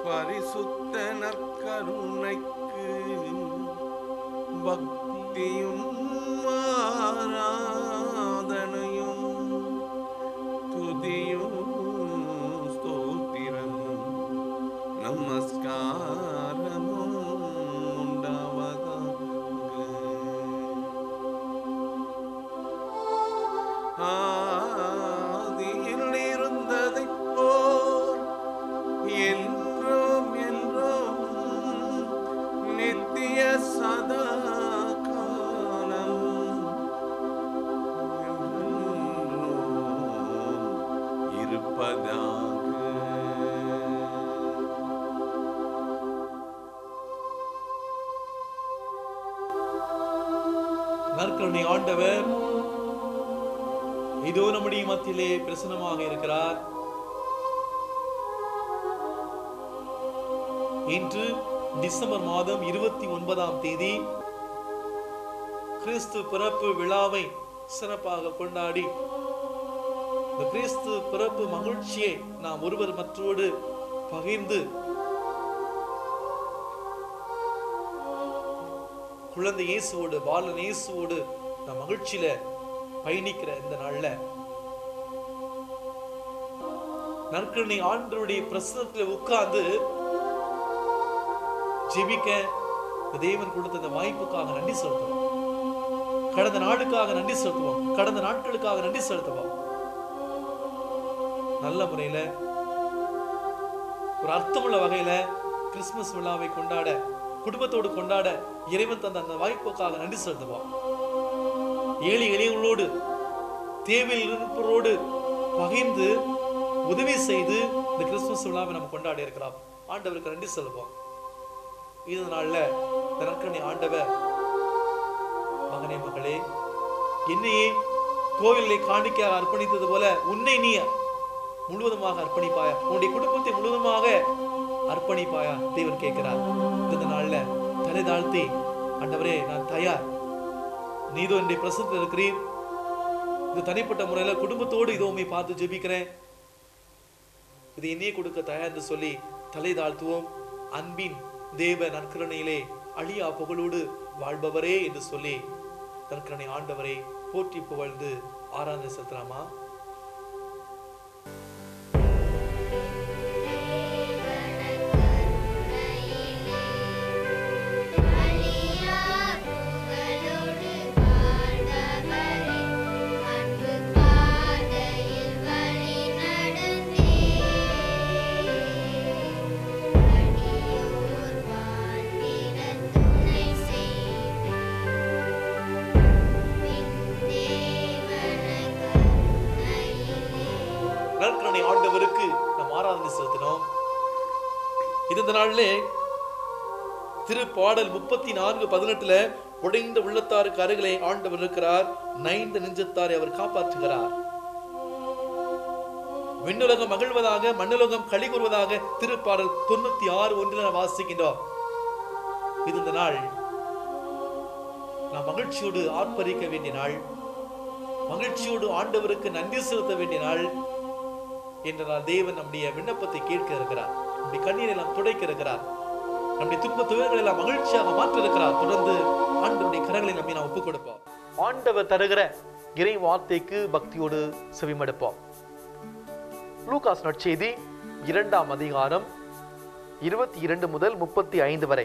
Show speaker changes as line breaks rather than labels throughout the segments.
பரிசுத்த நற்கருணைக்கு பக்தியும் ஆராதனையும் துதியும் ஸ்தோத்திரமும் நமஸ்காரமும் உண்டாவதாக ஆதியில் இருந்ததை போல் என்றும் என்றும் நித்திய சதா காலம் என்றும் இருப்பதாக
நற்கருணை ஆண்டவர் இதோ நம்முடைய மத்தியிலே பிரசனமாக இருக்கிறார் இன்று டிசம்பர் மாதம் இருபத்தி ஒன்பதாம் தேதி கிறிஸ்து பிறப்பு விழாவை சிறப்பாக கொண்டாடி இந்த கிறிஸ்து பிறப்பு மகிழ்ச்சியை நாம் ஒருவர் மற்றோடு பகிர்ந்து குழந்தை இயேசுவோடு பாலன் இயேசுவோடு நாம் மகிழ்ச்சியில பயணிக்கிற இந்த நாள்ல நற்கருணை ஆண்டருடைய பிரசனத்துல உட்கார்ந்து ஜெபிக்க இந்த தேவன் கொடுத்த இந்த வாய்ப்புக்காக நன்றி செலுத்துவோம் கடந்த நாளுக்காக நன்றி செலுத்துவோம் கடந்த நாட்களுக்காக நன்றி செலுத்துவோம் நல்ல முறையில ஒரு அர்த்தமுள்ள வகையில கிறிஸ்துமஸ் விழாவை கொண்டாட குடும்பத்தோடு கொண்டாட இறைவன் தந்த அந்த வாய்ப்புக்காக நன்றி செலுத்துவோம் ஏழை எளியவர்களோடு தேவையில் இருப்பவரோடு பகிர்ந்து உதவி செய்து இந்த கிறிஸ்துமஸ் விழாவை நம்ம கொண்டாடி இருக்கிறோம் ஆண்டவருக்கு நன்றி செலுத்துவோம் இது நாள்ல இந்த நற்கரணை ஆண்டவர் மகனே மகளே என்னையே கோவிலை காணிக்கையாக அர்ப்பணித்தது போல உன்னை நீ முழுவதுமாக அர்ப்பணிப்பாயா உன்னுடைய குடும்பத்தை முழுவதுமாக அர்ப்பணிப்பாயா தேவன் கேட்கிறார் இந்த நாள்ல தலை தாழ்த்தி ஆண்டவரே நான் தயார் நீதோ என்னுடைய பிரசனத்தில் இருக்கிறீர் இது தனிப்பட்ட முறையில குடும்பத்தோடு இதோ உண்மை பார்த்து ஜெபிக்கிறேன் இது என்னையே கொடுக்க தயார் என்று சொல்லி தலை தாழ்த்துவோம் அன்பின் தேவ நற்கரணையிலே அழியா புகழோடு வாழ்பவரே என்று சொல்லி நற்கரணை ஆண்டவரை போற்றி புகழ்ந்து ஆராதனை செலுத்தலாமா நற்கரணை ஆண்டவருக்கு நாம் ஆராதனை செலுத்தினோம் இது இந்த நாளிலே திருப்பாடல் முப்பத்தி நான்கு பதினெட்டுல உடைந்த உள்ளத்தாருக்கு அருகிலே ஆண்டவர் இருக்கிறார் நைந்த நெஞ்சத்தாரை அவர் காப்பாற்றுகிறார் விண்ணுலகம் மகிழ்வதாக மண்ணுலகம் களி கூறுவதாக திருப்பாடல் தொண்ணூத்தி ஆறு ஒன்றில் நாம் வாசிக்கின்றோம் இது இந்த நாள் நாம் மகிழ்ச்சியோடு ஆர்ப்பரிக்க வேண்டிய நாள் மகிழ்ச்சியோடு ஆண்டவருக்கு நன்றி செலுத்த வேண்டிய நாள் என்ற நாள் தேவன் நம்முடைய விண்ணப்பத்தை கேட்க இருக்கிறார் நம்முடைய கண்ணீரை எல்லாம் துடைக்க இருக்கிறார் நம்முடைய துன்ப துயரங்களை எல்லாம் மகிழ்ச்சியாக மாற்ற இருக்கிறார் தொடர்ந்து ஆண்டவருடைய கரங்களை நம்பி நாம் ஒப்புக் கொடுப்போம் ஆண்டவர் தருகிற இறை வார்த்தைக்கு பக்தியோடு செவிமடுப்போம் லூகாஸ் நற்செய்தி இரண்டாம் அதிகாரம் இருபத்தி இரண்டு முதல் முப்பத்தி ஐந்து வரை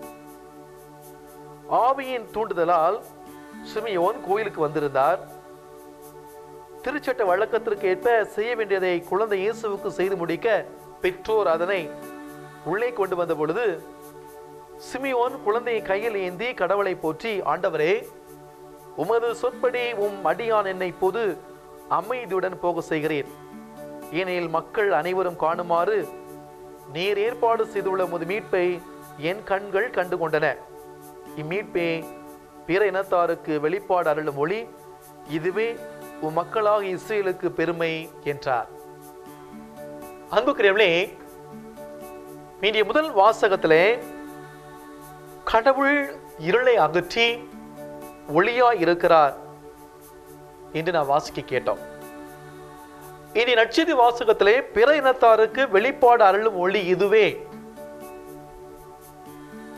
ஆவியின் தூண்டுதலால் சிமியோன் கோயிலுக்கு வந்திருந்தார் திருச்சட்ட வழக்கத்திற்கு ஏற்ப செய்ய வேண்டியதை குழந்தை இயேசுவுக்கு செய்து முடிக்க பெற்றோர் அதனை உள்ளே கொண்டு வந்த பொழுது சிமியோன் குழந்தையை கையில் ஏந்தி கடவுளை போற்றி ஆண்டவரே உமது சொற்படி உம் அடியான் என்னை பொது அமைதியுடன் போக செய்கிறேன் ஏனெனில் மக்கள் அனைவரும் காணுமாறு நீர் ஏற்பாடு செய்துள்ள உமது மீட்பை என் கண்கள் கண்டு கொண்டன இம்மீட்பே பிற இனத்தாருக்கு வெளிப்பாடு அருளும் ஒளி இதுவே உம் மக்களாக இஸ்ரேலுக்கு பெருமை என்றார் அன்புக்குரியவர்களே இன்றைய முதல் வாசகத்திலே கடவுள் இருளை அகற்றி ஒளியாய் இருக்கிறார் என்று நான் வாசிக்க கேட்டோம் இனி நட்சதி வாசகத்திலே பிற இனத்தாருக்கு வெளிப்பாடு அருளும் ஒளி இதுவே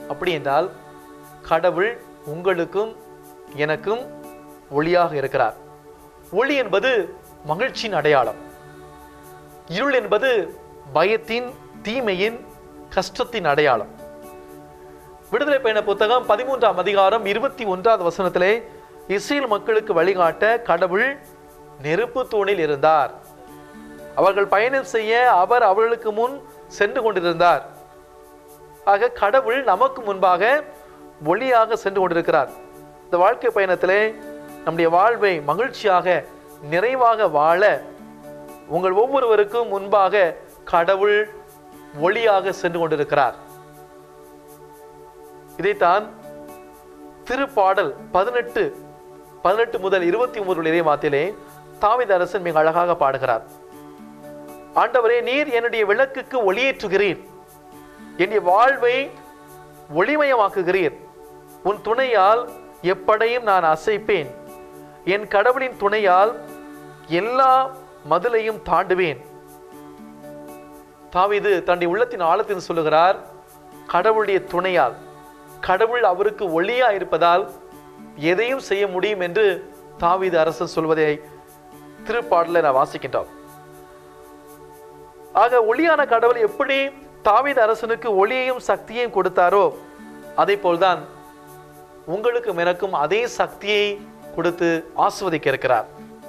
அப்படி என்றால் கடவுள் உங்களுக்கும் எனக்கும் ஒளியாக இருக்கிறார் ஒளி என்பது மகிழ்ச்சியின் அடையாளம் இருள் என்பது பயத்தின் தீமையின் கஷ்டத்தின் அடையாளம் விடுதலை பயண புத்தகம் பதிமூன்றாம் அதிகாரம் இருபத்தி ஒன்றாவது வசனத்திலே இஸ்ரேல் மக்களுக்கு வழிகாட்ட கடவுள் நெருப்பு தூணில் இருந்தார் அவர்கள் பயணம் செய்ய அவர் அவர்களுக்கு முன் சென்று கொண்டிருந்தார் ஆக கடவுள் நமக்கு முன்பாக ஒளியாக சென்று கொண்டிருக்கிறார் இந்த வாழ்க்கை பயணத்திலே நம்முடைய வாழ்வை மகிழ்ச்சியாக நிறைவாக வாழ உங்கள் ஒவ்வொருவருக்கும் முன்பாக கடவுள் ஒளியாக சென்று கொண்டிருக்கிறார் இதைத்தான் திருப்பாடல் பதினெட்டு பதினெட்டு முதல் இருபத்தி மூன்று இறைவாத்திலே தாவித அரசன் மிக அழகாக பாடுகிறார் ஆண்டவரே நீர் என்னுடைய விளக்குக்கு ஒளியேற்றுகிறீர் என்னுடைய வாழ்வை ஒளிமயமாக்குகிறீர் உன் துணையால் எப்படையும் நான் அசைப்பேன் என் கடவுளின் துணையால் எல்லா மதிலையும் தாண்டுவேன் தாவீது தன்னுடைய உள்ளத்தின் ஆழத்தில் சொல்லுகிறார் கடவுளுடைய துணையால் கடவுள் அவருக்கு ஒளியா இருப்பதால் எதையும் செய்ய முடியும் என்று தாவீது அரசன் சொல்வதை திருப்பாடல நான் வாசிக்கின்றோம் ஆக ஒளியான கடவுள் எப்படி தாவீது அரசனுக்கு ஒளியையும் சக்தியையும் கொடுத்தாரோ அதே போல்தான் உங்களுக்கும் எனக்கும் அதே சக்தியை கொடுத்து ஆஸ்வதிக்க இருக்கிறார்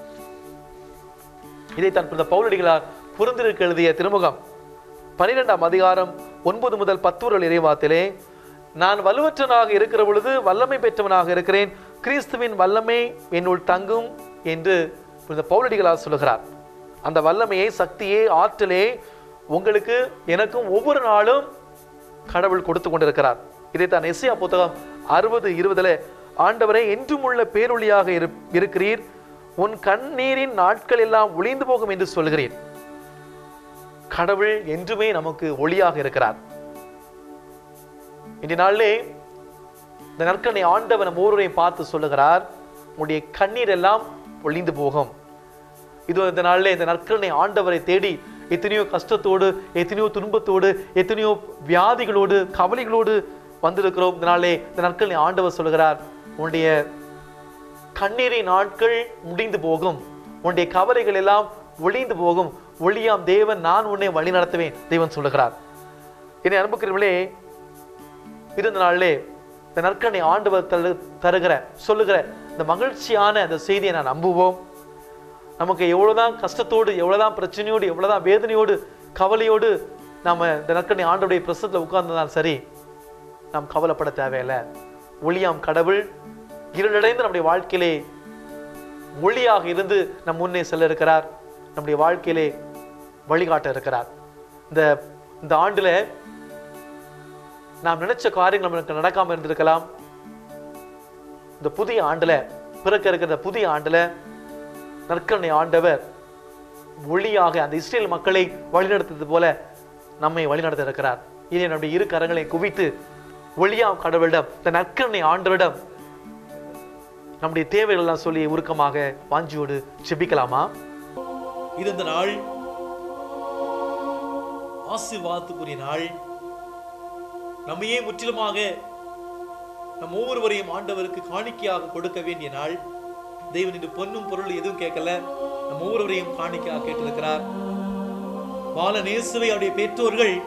இதை தன் புனித பவுலடிகளார் புரிந்திருக்க எழுதிய திருமுகம் பனிரெண்டாம் அதிகாரம் ஒன்பது முதல் பத்தூரல் இறைவாத்திலே நான் வலுவற்றனாக இருக்கிற பொழுது வல்லமை பெற்றவனாக இருக்கிறேன் கிறிஸ்துவின் வல்லமை என்னுள் தங்கும் என்று புனித பவுலடிகளார் சொல்லுகிறார் அந்த வல்லமையை சக்தியை ஆற்றலே உங்களுக்கு எனக்கும் ஒவ்வொரு நாளும் கடவுள் கொடுத்து கொண்டிருக்கிறார் இதைத்தான் எஸ்ஐயா புத்தகம் அறுபது இருபதுல ஆண்டவரை என்றும் உள்ள பேரொளியாக இரு இருக்கிறீர் உன் கண்ணீரின் நாட்கள் எல்லாம் ஒளிந்து போகும் என்று சொல்கிறீர் கடவுள் என்றுமே நமக்கு ஒளியாக இருக்கிறார் இன்றைய நாளிலே இந்த நற்கனை ஆண்டவர் நம்ம ஒவ்வொருவரையும் பார்த்து சொல்லுகிறார் உன்னுடைய கண்ணீர் எல்லாம் ஒளிந்து போகும் இது இந்த நாளிலே இந்த நற்கனை ஆண்டவரை தேடி எத்தனையோ கஷ்டத்தோடு எத்தனையோ துன்பத்தோடு எத்தனையோ வியாதிகளோடு கவலைகளோடு வந்திருக்கிறோம் இந்த நாளே இந்த நற்கனை ஆண்டவர் சொல்லுகிறார் உன்னுடைய கண்ணீரின் நாட்கள் முடிந்து போகும் உன்னுடைய கவலைகள் எல்லாம் ஒளிந்து போகும் ஒளியாம் தேவன் நான் உன்னை வழி நடத்துவேன் தேவன் சொல்லுகிறார் என்னை அனுப்புகிறவர்களே இருந்த நாளிலே இந்த நற்கனை ஆண்டவர் தரு தருகிற சொல்லுகிற இந்த மகிழ்ச்சியான இந்த செய்தியை நான் நம்புவோம் நமக்கு எவ்வளவுதான் கஷ்டத்தோடு எவ்வளவுதான் பிரச்சனையோடு எவ்வளவுதான் வேதனையோடு கவலையோடு நாம இந்த நற்கனை ஆண்டவருடைய பிரசத்தில் உட்கார்ந்ததால் சரி நாம் கவலைப்பட தேவையில்லை ஒளியாம் கடவுள் இருளடைந்து நம்முடைய வாழ்க்கையிலே ஒளியாக இருந்து நம் முன்னே செல்ல இருக்கிறார் நம்முடைய வாழ்க்கையிலே வழிகாட்ட இருக்கிறார் இந்த இந்த ஆண்டுல நாம் நினைச்ச காரியங்கள் நம்மளுக்கு நடக்காம இருந்திருக்கலாம் இந்த புதிய ஆண்டுல பிறக்க இருக்கிற இந்த புதிய ஆண்டுல நற்கருணை ஆண்டவர் ஒளியாக அந்த இஸ்ரேல் மக்களை வழிநடத்தது போல நம்மை வழிநடத்த இருக்கிறார் இதை நம்முடைய இரு கரங்களை குவித்து ஒளியாம் கடவுளிடம் இந்த நற்கருணை ஆண்டவரிடம் நம்முடைய தேவைகள் எல்லாம் சொல்லி உருக்கமாக வாஞ்சியோடு செபிக்கலாமா
இது இந்த நாள் ஆசீர்வாதத்துக்குரிய நாள் நம்மையே முற்றிலுமாக நம் ஒவ்வொருவரையும் ஆண்டவருக்கு காணிக்கையாக கொடுக்க வேண்டிய நாள் தெய்வன் இன்று பொன்னும் பொருள் எதுவும் கேட்கல நம் ஒவ்வொருவரையும் காணிக்கையாக கேட்டிருக்கிறார் பால நேசுவை அவருடைய பெற்றோர்கள்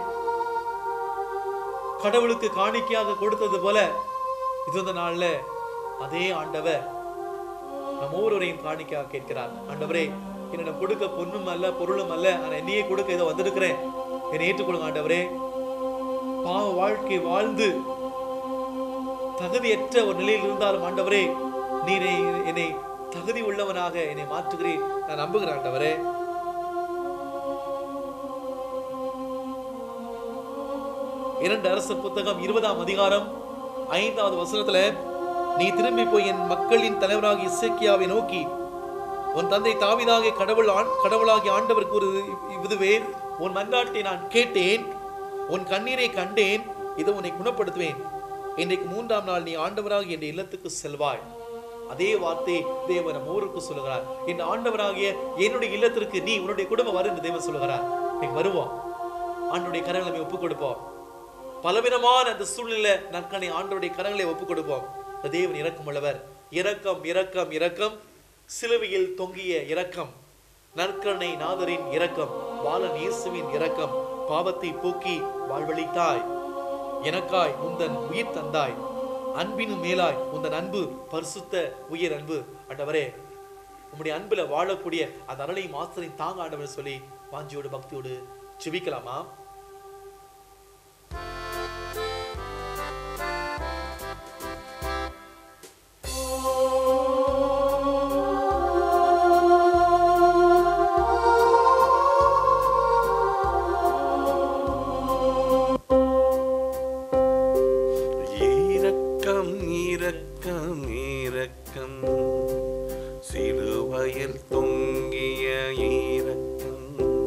கடவுளுக்கு காணிக்கையாக கொடுத்தது போல இது இந்த நாள்ல அதே ஆண்டவர் நம் ஒவ்வொருவரையும் காணிக்கையாக கேட்கிறார் ஆண்டவரே என்னிடம் கொடுக்க பொண்ணும் அல்ல பொருளும் அல்ல நான் என்னையே கொடுக்க ஏதோ வந்திருக்கிறேன் என்னை ஏற்றுக்கொள்ளுங்க ஆண்டவரே பாவ வாழ்க்கை வாழ்ந்து தகுதியற்ற ஒரு நிலையில் இருந்தாலும் ஆண்டவரே நீரை என்னை தகுதி உள்ளவனாக என்னை மாற்றுகிறேன் நான் நம்புகிறேன் ஆண்டவரே இரண்டு அரசர் புத்தகம் இருபதாம் அதிகாரம் ஐந்தாவது வசனத்துல நீ திரும்பி போய் என் மக்களின் தலைவராக இசைக்கியாவை நோக்கி உன் தந்தை தாவிதாக கடவுள் ஆண் கடவுளாகி ஆண்டவர் கூறுது இதுவே உன் மன்றாட்டை நான் கேட்டேன் உன் கண்ணீரை கண்டேன் இதை உன்னை குணப்படுத்துவேன் இன்றைக்கு மூன்றாம் நாள் நீ ஆண்டவராக என் இல்லத்துக்கு செல்வாய் அதே வார்த்தை தேவன் நம் ஊருக்கு சொல்லுகிறார் என் ஆண்டவராகிய என்னுடைய இல்லத்திற்கு நீ உன்னுடைய குடும்பம் வரு என்று தேவன் சொல்லுகிறார் நீ வருவோம் ஆண்டுடைய கரங்களை நம்ம ஒப்புக் கொடுப்போம் பலவிதமான அந்த சூழ்நிலை நற்கனை ஆண்டவருடைய கரங்களை ஒப்புக் கொடுப்போம் இந்த தேவன் இரக்கம் உள்ளவர் இரக்கம் இரக்கம் இரக்கம் சிலுவையில் தொங்கிய இரக்கம் நற்கருணை நாதரின் இரக்கம் பாலன் இயேசுவின் இரக்கம் பாவத்தை போக்கி வாழ்வழித்தாய் எனக்காய் உந்தன் உயிர் தந்தாய் அன்பினும் மேலாய் உந்தன் அன்பு பரிசுத்த உயிர் அன்பு ஆண்டவரே உம்முடைய அன்புல வாழக்கூடிய அந்த அருளை மாஸ்டரின் தாங்க ஆண்டவர் சொல்லி வாஞ்சியோடு பக்தியோடு செபிக்கலாமா
இரக்கம் இரக்கம் இரக்கம் சிலுவையில் தொங்கிய இரக்கம்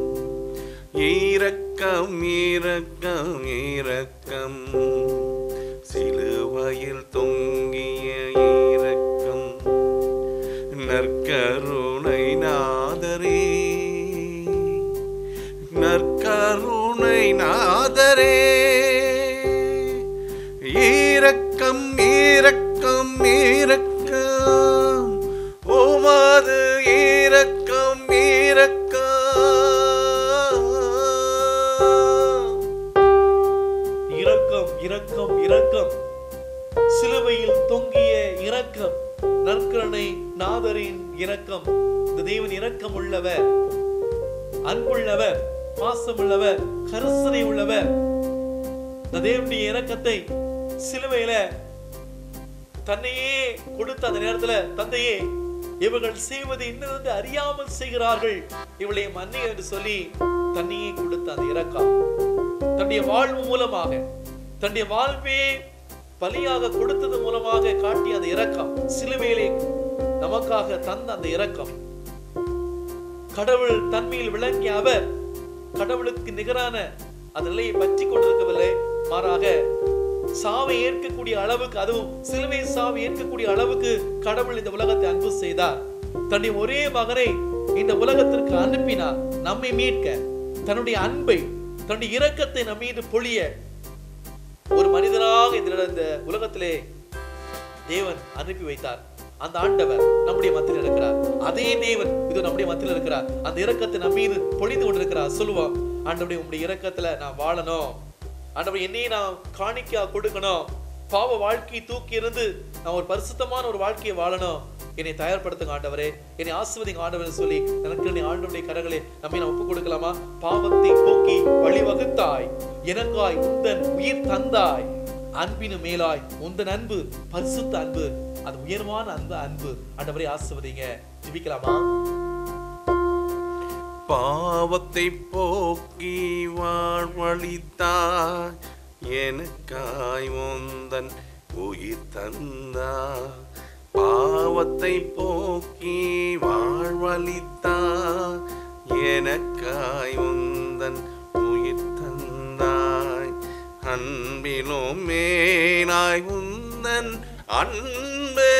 இரக்கம் இரக்கம் இரக்கம் சிலுவையில் தொங்கிய இரக்கம் நற்கருணை நாதரே நற்கருணை நாதரே இரக்கம் இரக்கம் இரக்கம் உமது இரக்கம் இரக்கம்
இரக்கம் இரக்கம் இரக்கம் சிலுவையில் தொங்கிய இரக்கம் நற்கருணை நாதரின் இரக்கம் இந்த தேவன் இரக்கம் உள்ளவர் அன்புள்ளவர் பாசமுள்ளவர் கருசனை உள்ளவர் இந்த தேவனுடைய இரக்கத்தை சிலுவையில தன்னையே கொடுத்த அந்த நேரத்துல தந்தையே இவர்கள் செய்வது இன்னது அறியாமல் செய்கிறார்கள் இவளை மன்னி என்று சொல்லி தன்னையே கொடுத்த அந்த இரக்கம் தன்னுடைய வாழ்வு மூலமாக தன்னுடைய வாழ்வே பலியாக கொடுத்தது மூலமாக காட்டிய அந்த இரக்கம் சிலுவையிலே நமக்காக தந்த அந்த இரக்கம் கடவுள் தன்மையில் விளங்கிய அவர் கடவுளுக்கு நிகரான அந்த நிலையை பற்றி கொண்டிருக்கவில்லை மாறாக சாவை ஏற்கக்கூடிய அளவுக்கு அதுவும் சிலுவை சாவை ஏற்கக்கூடிய அளவுக்கு கடவுள் இந்த உலகத்தை அன்பு செய்தார் தன்னுடைய ஒரே மகனை இந்த உலகத்திற்கு அனுப்பினார் நம்மை மீட்க தன்னுடைய அன்பை தன்னுடைய இரக்கத்தை நம் மீது பொழிய ஒரு மனிதனாக இந்த இந்த உலகத்திலே தேவன் அனுப்பி வைத்தார் அந்த ஆண்டவர் நம்முடைய மத்தியில் இருக்கிறார் அதே தேவன் இது நம்முடைய மத்தியில் இருக்கிறார் அந்த இரக்கத்தை நம்ம மீது பொழிந்து கொண்டிருக்கிறார் சொல்லுவோம் ஆண்டவருடைய உங்களுடைய இரக்கத்துல நான் வாழணும் ஆண்டவர் என்னையும் நான் காணிக்கா கொடுக்கணும் பாவ வாழ்க்கையை தூக்கி இருந்து நான் ஒரு பரிசுத்தமான ஒரு வாழ்க்கையை வாழணும் என்னை தயார்படுத்துங்க ஆண்டவரே என்னை ஆசிர்வதிங்க ஆண்டவரே சொல்லி எனக்கு நீ ஆண்டவருடைய கரங்களை நம்மை நான் ஒப்புக் கொடுக்கலாமா பாவத்தை போக்கி வழிவகுத்தாய் எனக்காய் உந்தன் உயிர் தந்தாய் அன்பினு மேலாய் உந்தன் அன்பு பரிசுத்த அன்பு அது உயர்வான அன்பு அன்பு ஆண்டவரே ஆசிர்வதிங்க ஜெபிக்கலாமா
பாவத்தை போக்கி வாழ்வழித்தாய் எனக்காய் உந்தன் உயிர் தந்தாய் பாவத்தை போக்கி வாழ்வழித்தாய் எனக்காய் உந்தன் உயிர் தந்தாய் அன்பிலும் மேனாய் உந்தன் அன்பே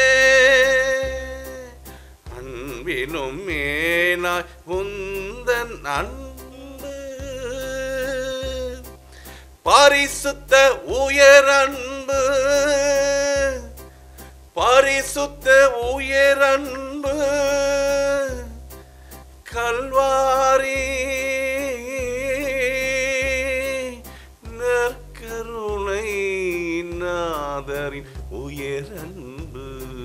அன்பினும் மேலாய் உந்தன் அன்பு பரிசுத்த உயரன்பு பரிசுத்த உயரன்பு கல்வாரி நற்கருணை நாதரின் உயரன்பு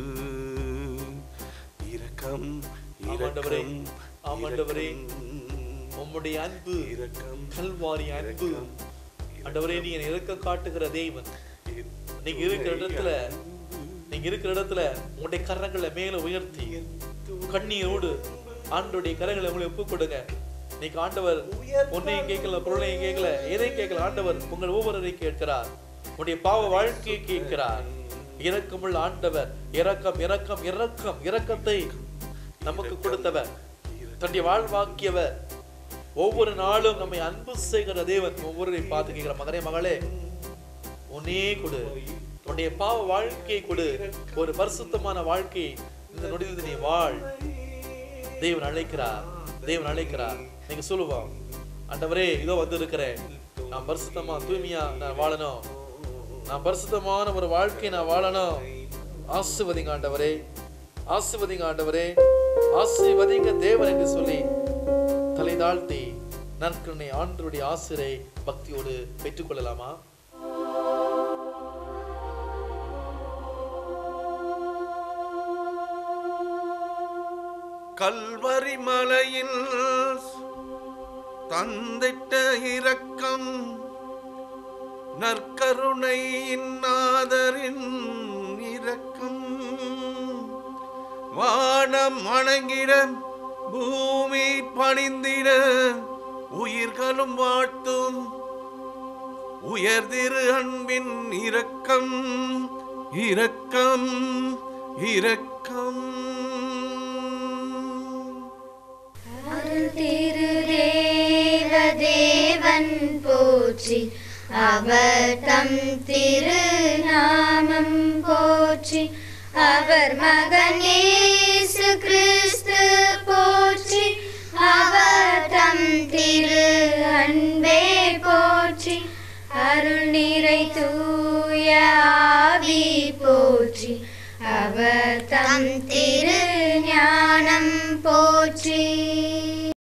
இரக்கம்
ஆமாண்டவரே,
இரக்கம்
ஆமாண்டவரே,
இரக்கம்,
உம்முடைய அன்பு
இரக்கம்
கல்வாரி அன்பு ஆண்டவரே நீ என்னை இறக்க காட்டுகிற தெய்வன் நீங்க இருக்கிற இடத்துல நீங்க இருக்கிற இடத்துல உங்களுடைய கரங்களை மேல உயர்த்தி கண்ணீரோடு ஆண்டவருடைய கரங்களை உங்களை ஒப்பு கொடுங்க நீங்க ஆண்டவர் ஒன்னையும் கேட்கல பொருளையும் கேட்கல எதையும் கேட்கல ஆண்டவர் உங்கள் ஒவ்வொருவரையும் கேட்கிறார் உங்களுடைய பாவ வாழ்க்கையை கேட்கிறார் இரக்கமுள்ள ஆண்டவர் இரக்கம் இரக்கம் இரக்கம் இரக்கத்தை நமக்கு கொடுத்தவர் தன்னுடைய வாழ்வாக்கியவர் ஒவ்வொரு நாளும் நம்மை அன்பு செய்கிற தேவன் ஒவ்வொருவரையும் பார்த்து கேட்கிற மகனே மகளே உன்னே கொடு உன்னுடைய பாவ வாழ்க்கையை கொடு ஒரு பரிசுத்தமான வாழ்க்கை இந்த நொடியில் நீ வாழ் தேவன் அழைக்கிறார் தேவன் அழைக்கிறார் நீங்க சொல்லுவோம் ஆண்டவரே இதோ வந்து இருக்கிறேன் நான் பரிசுத்தமா தூய்மையா நான் வாழணும் நான் பரிசுத்தமான ஒரு வாழ்க்கையை நான் வாழணும் ஆசிர்வதிங்க ஆண்டவரே ஆசிர்வதிங்க ஆண்டவரே ஆசிர்வதிங்க தேவன் என்று சொல்லி தலை தாழ்த்தி நற்கருணை ஆண்டவருடைய ஆசிரை பக்தியோடு பெற்றுக்கொள்ளலாமா
கல்வரி மலையில் தந்திட்ட இரக்கம் நற்கருணையின் நாதரின் இரக்கம் வானம் வணங்கிட பூமி பணிந்திட உயிர்களும் வாழ்த்தும் உயர்திரு அன்பின் இரக்கம் இரக்கம் இரக்கம்
திருதேவதேவன் போற்றி அவர் தம் திருநாமம் போற்றி அவர் மகன் இயேசு கிறிஸ்து போற்றி அவர் தம் திரு அன்பே போற்றி அருள் நிறை தூய ஆவி போற்றி அவர் தம் திரு ஞானம் போற்றி